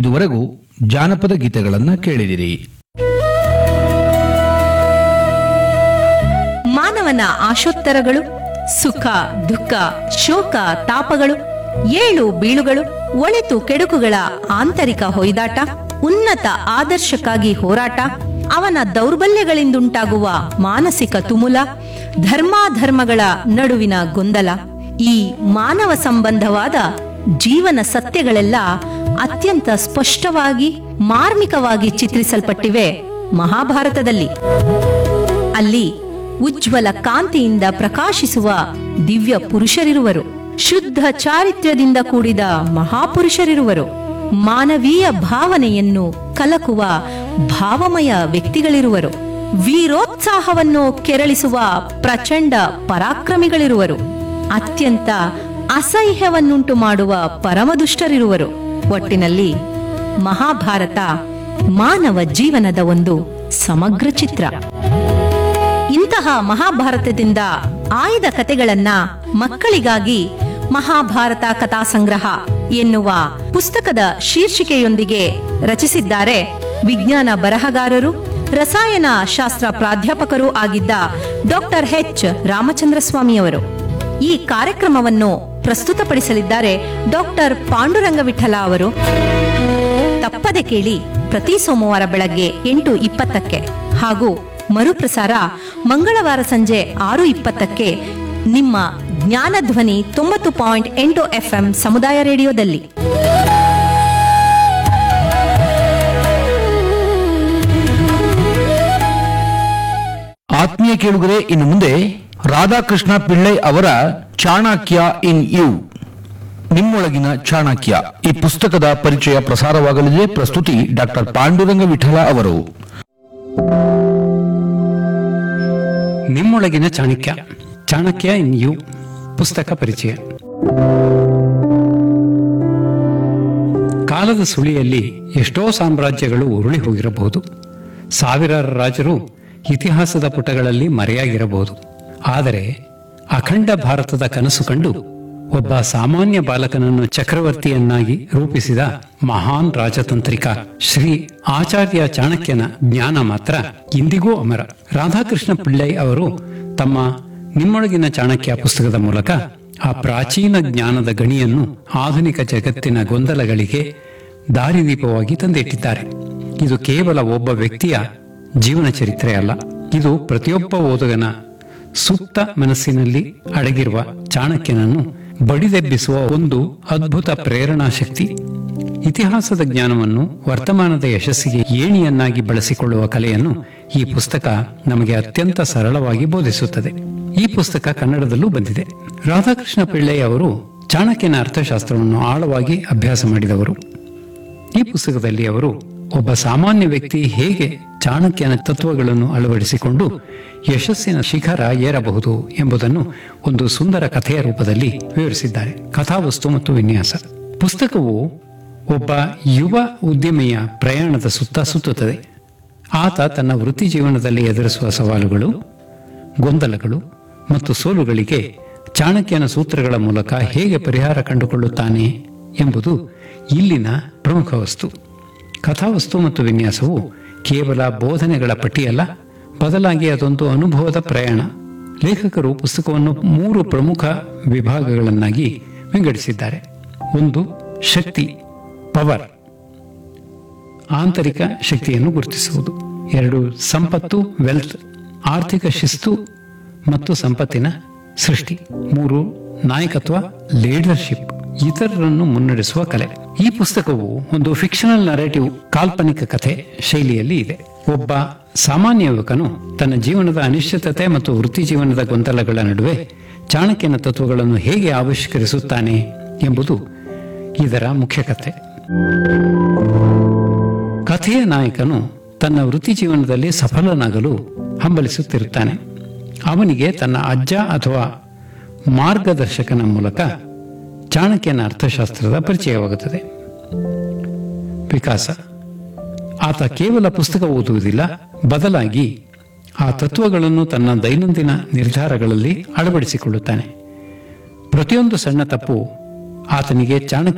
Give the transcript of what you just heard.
ಇದುವರೆಗೂ ಜಾನಪದ ಗೀತೆಗಳನ್ನ ಕೇಳಿದಿರಿ ಮಾನವನ ಆಶೋತ್ತರಗಳು ಸುಖ ದುಃಖ ಶೋಕ ತಾಪಗಳು ಏಳು ಬೀಳುಗಳು ಒಳಿತು ಕೆಡುಕುಗಳ ಆಂತರಿಕ ಹೊಯ್ದಾಟ ಉನ್ನತ ಆದರ್ಶಕ್ಕಾಗಿ ಹೋರಾಟ ಅವನ ದೌರ್ಬಲ್ಯಗಳಿಂದುಂಟಾಗುವ ಮಾನಸಿಕ ತುಮುಲ ಧರ್ಮಾಧರ್ಮಗಳ ನಡುವಿನ ಗೊಂದಲ ಈ ಮಾನವ ಸಂಬಂಧವಾದ ಜೀವನ ಸತ್ಯಗಳೆಲ್ಲ ಅತ್ಯಂತ ಸ್ಪಷ್ಟವಾಗಿ ಮಾರ್ಮಿಕವಾಗಿ ಚಿತ್ರಿಸಲ್ಪಟ್ಟಿವೆ ಮಹಾಭಾರತದಲ್ಲಿ ಅಲ್ಲಿ ಉಜ್ವಲ ಕಾಂತಿಯಿಂದ ಪ್ರಕಾಶಿಸುವ ದಿವ್ಯ ಪುರುಷರಿರುವರು ಶುದ್ಧ ಚಾರಿತ್ರ್ಯದಿಂದ ಕೂಡಿದ ಮಹಾಪುರುಷರಿರುವರು ಮಾನವೀಯ ಭಾವನೆಯನ್ನು ಕಲಕುವ ಭಾವಮಯ ವ್ಯಕ್ತಿಗಳಿರುವರು ವೀರೋತ್ಸಾಹವನ್ನು ಕೆರಳಿಸುವ ಪ್ರಚಂಡ ಪರಾಕ್ರಮಿಗಳಿರುವರು ಅತ್ಯಂತ ಅಸಹ್ಯವನ್ನುಂಟು ಮಾಡುವ ಪರಮದುಷ್ಟರಿರುವರು ಒಟ್ಟಿನಲ್ಲಿ ಮಹಾಭಾರತ ಮಾನವ ಜೀವನದ ಒಂದು ಸಮಗ್ರ ಚಿತ್ರ ಇಂತಹ ಮಹಾಭಾರತದಿಂದ ಆಯ್ದ ಕತೆಗಳನ್ನ ಮಕ್ಕಳಿಗಾಗಿ ಮಹಾಭಾರತ ಕಥಾ ಸಂಗ್ರಹ ಎನ್ನುವ ಪುಸ್ತಕದ ಶೀರ್ಷಿಕೆಯೊಂದಿಗೆ ರಚಿಸಿದ್ದಾರೆ ವಿಜ್ಞಾನ ಬರಹಗಾರರು ರಸಾಯನ ಶಾಸ್ತ್ರ ಪ್ರಾಧ್ಯಾಪಕರೂ ಆಗಿದ್ದ ಡಾಕ್ಟರ್ ಎಚ್ ರಾಮಚಂದ್ರ ಸ್ವಾಮಿಯವರು ಈ ಕಾರ್ಯಕ್ರಮವನ್ನು ಪ್ರಸ್ತುತಪಡಿಸಲಿದ್ದಾರೆ ಡಾಕ್ಟರ್ ಪಾಂಡುರಂಗ ವಿಠಲ ಅವರು ತಪ್ಪದೆ ಕೇಳಿ ಪ್ರತಿ ಸೋಮವಾರ ಬೆಳಗ್ಗೆ ಎಂಟು ಇಪ್ಪತ್ತಕ್ಕೆ ಹಾಗೂ ಮರುಪ್ರಸಾರ ಮಂಗಳವಾರ ಸಂಜೆ ಆರು ಇಪ್ಪತ್ತಕ್ಕೆ ನಿಮ್ಮ ಜ್ಞಾನಧ್ವನಿ ತೊಂಬತ್ತು ಪಾಯಿಂಟ್ ಎಂಟು ಎಫ್ಎಂ ಸಮುದಾಯ ರೇಡಿಯೋದಲ್ಲಿ ಆತ್ಮೀಯ ಕೇಳುಗರೆ ಇನ್ನು ಮುಂದೆ ರಾಧಾಕೃಷ್ಣ ಪಿಳ್ಳೈ ಅವರ ಚಾಣಕ್ಯ ಇನ್ ಯು ನಿಮ್ಮೊಳಗಿನ ಚಾಣಕ್ಯ ಈ ಪುಸ್ತಕದ ಪರಿಚಯ ಪ್ರಸಾರವಾಗಲಿದೆ ಪ್ರಸ್ತುತಿ ಡಾಕ್ಟರ್ ಪಾಂಡುರಂಗ ವಿಠಲ ಅವರು ನಿಮ್ಮೊಳಗಿನ ಚಾಣಕ್ಯ ಚಾಣಕ್ಯ ಇನ್ ಯು ಪುಸ್ತಕ ಪರಿಚಯ ಕಾಲದ ಸುಳಿಯಲ್ಲಿ ಎಷ್ಟೋ ಸಾಮ್ರಾಜ್ಯಗಳು ಉರುಳಿ ಹೋಗಿರಬಹುದು ಸಾವಿರಾರು ರಾಜರು ಇತಿಹಾಸದ ಪುಟಗಳಲ್ಲಿ ಮರೆಯಾಗಿರಬಹುದು ಆದರೆ ಅಖಂಡ ಭಾರತದ ಕನಸು ಕಂಡು ಒಬ್ಬ ಸಾಮಾನ್ಯ ಬಾಲಕನನ್ನು ಚಕ್ರವರ್ತಿಯನ್ನಾಗಿ ರೂಪಿಸಿದ ಮಹಾನ್ ರಾಜತಾಂತ್ರಿಕ ಶ್ರೀ ಆಚಾರ್ಯ ಚಾಣಕ್ಯನ ಜ್ಞಾನ ಮಾತ್ರ ಇಂದಿಗೂ ಅಮರ ರಾಧಾಕೃಷ್ಣ ಪಿಳ್ಳೈ ಅವರು ತಮ್ಮ ನಿಮ್ಮೊಳಗಿನ ಚಾಣಕ್ಯ ಪುಸ್ತಕದ ಮೂಲಕ ಆ ಪ್ರಾಚೀನ ಜ್ಞಾನದ ಗಣಿಯನ್ನು ಆಧುನಿಕ ಜಗತ್ತಿನ ಗೊಂದಲಗಳಿಗೆ ದಾರಿದೀಪವಾಗಿ ತಂದಿಟ್ಟಿದ್ದಾರೆ ಇದು ಕೇವಲ ಒಬ್ಬ ವ್ಯಕ್ತಿಯ ಜೀವನ ಚರಿತ್ರೆ ಅಲ್ಲ ಇದು ಪ್ರತಿಯೊಬ್ಬ ಓದುಗನ ಸುಪ್ತ ಮನಸ್ಸಿನಲ್ಲಿ ಅಡಗಿರುವ ಚಾಣಕ್ಯನನ್ನು ಬಡಿದೆಬ್ಬಿಸುವ ಒಂದು ಅದ್ಭುತ ಪ್ರೇರಣಾ ಶಕ್ತಿ ಇತಿಹಾಸದ ಜ್ಞಾನವನ್ನು ವರ್ತಮಾನದ ಯಶಸ್ಸಿಗೆ ಏಣಿಯನ್ನಾಗಿ ಬಳಸಿಕೊಳ್ಳುವ ಕಲೆಯನ್ನು ಈ ಪುಸ್ತಕ ನಮಗೆ ಅತ್ಯಂತ ಸರಳವಾಗಿ ಬೋಧಿಸುತ್ತದೆ ಈ ಪುಸ್ತಕ ಕನ್ನಡದಲ್ಲೂ ಬಂದಿದೆ ರಾಧಾಕೃಷ್ಣ ಪಿಳ್ಳೈ ಅವರು ಚಾಣಕ್ಯನ ಅರ್ಥಶಾಸ್ತ್ರವನ್ನು ಆಳವಾಗಿ ಅಭ್ಯಾಸ ಮಾಡಿದವರು ಈ ಪುಸ್ತಕದಲ್ಲಿ ಅವರು ಒಬ್ಬ ಸಾಮಾನ್ಯ ವ್ಯಕ್ತಿ ಹೇಗೆ ಚಾಣಕ್ಯನ ತತ್ವಗಳನ್ನು ಅಳವಡಿಸಿಕೊಂಡು ಯಶಸ್ಸಿನ ಶಿಖರ ಏರಬಹುದು ಎಂಬುದನ್ನು ಒಂದು ಸುಂದರ ಕಥೆಯ ರೂಪದಲ್ಲಿ ವಿವರಿಸಿದ್ದಾರೆ ಕಥಾವಸ್ತು ಮತ್ತು ವಿನ್ಯಾಸ ಪುಸ್ತಕವು ಒಬ್ಬ ಯುವ ಉದ್ಯಮಿಯ ಪ್ರಯಾಣದ ಸುತ್ತ ಸುತ್ತುತ್ತದೆ ಆತ ತನ್ನ ವೃತ್ತಿ ಜೀವನದಲ್ಲಿ ಎದುರಿಸುವ ಸವಾಲುಗಳು ಗೊಂದಲಗಳು ಮತ್ತು ಸೋಲುಗಳಿಗೆ ಚಾಣಕ್ಯನ ಸೂತ್ರಗಳ ಮೂಲಕ ಹೇಗೆ ಪರಿಹಾರ ಕಂಡುಕೊಳ್ಳುತ್ತಾನೆ ಎಂಬುದು ಇಲ್ಲಿನ ಪ್ರಮುಖ ವಸ್ತು ಕಥಾವಸ್ತು ಮತ್ತು ವಿನ್ಯಾಸವು ಕೇವಲ ಬೋಧನೆಗಳ ಪಟ್ಟಿಯಲ್ಲ ಬದಲಾಗಿ ಅದೊಂದು ಅನುಭವದ ಪ್ರಯಾಣ ಲೇಖಕರು ಪುಸ್ತಕವನ್ನು ಮೂರು ಪ್ರಮುಖ ವಿಭಾಗಗಳನ್ನಾಗಿ ವಿಂಗಡಿಸಿದ್ದಾರೆ ಒಂದು ಶಕ್ತಿ ಪವರ್ ಆಂತರಿಕ ಶಕ್ತಿಯನ್ನು ಗುರುತಿಸುವುದು ಎರಡು ಸಂಪತ್ತು ವೆಲ್ತ್ ಆರ್ಥಿಕ ಶಿಸ್ತು ಮತ್ತು ಸಂಪತ್ತಿನ ಸೃಷ್ಟಿ ಮೂರು ನಾಯಕತ್ವ ಲೀಡರ್ಶಿಪ್ ಇತರರನ್ನು ಮುನ್ನಡೆಸುವ ಕಲೆ ಈ ಪುಸ್ತಕವು ಒಂದು ಫಿಕ್ಷನಲ್ ನರೇಟಿವ್ ಕಾಲ್ಪನಿಕ ಕಥೆ ಶೈಲಿಯಲ್ಲಿ ಇದೆ ಒಬ್ಬ ಸಾಮಾನ್ಯ ಯುವಕನು ತನ್ನ ಜೀವನದ ಅನಿಶ್ಚಿತತೆ ಮತ್ತು ವೃತ್ತಿ ಜೀವನದ ಗೊಂದಲಗಳ ನಡುವೆ ಚಾಣಕ್ಯನ ತತ್ವಗಳನ್ನು ಹೇಗೆ ಆವಿಷ್ಕರಿಸುತ್ತಾನೆ ಎಂಬುದು ಇದರ ಮುಖ್ಯ ಕಥೆ ಕಥೆಯ ನಾಯಕನು ತನ್ನ ವೃತ್ತಿ ಜೀವನದಲ್ಲಿ ಸಫಲನಾಗಲು ಹಂಬಲಿಸುತ್ತಿರುತ್ತಾನೆ ಅವನಿಗೆ ತನ್ನ ಅಜ್ಜ ಅಥವಾ ಮಾರ್ಗದರ್ಶಕನ ಮೂಲಕ ಚಾಣಕ್ಯನ ಅರ್ಥಶಾಸ್ತ್ರದ ಪರಿಚಯವಾಗುತ್ತದೆ ವಿಕಾಸ ಆತ ಕೇವಲ ಪುಸ್ತಕ ಓದುವುದಿಲ್ಲ ಬದಲಾಗಿ ಆ ತತ್ವಗಳನ್ನು ತನ್ನ ದೈನಂದಿನ ನಿರ್ಧಾರಗಳಲ್ಲಿ ಅಳವಡಿಸಿಕೊಳ್ಳುತ್ತಾನೆ ಪ್ರತಿಯೊಂದು ಸಣ್ಣ ತಪ್ಪು ಆತನಿಗೆ ಚಾಣಕ್ಯ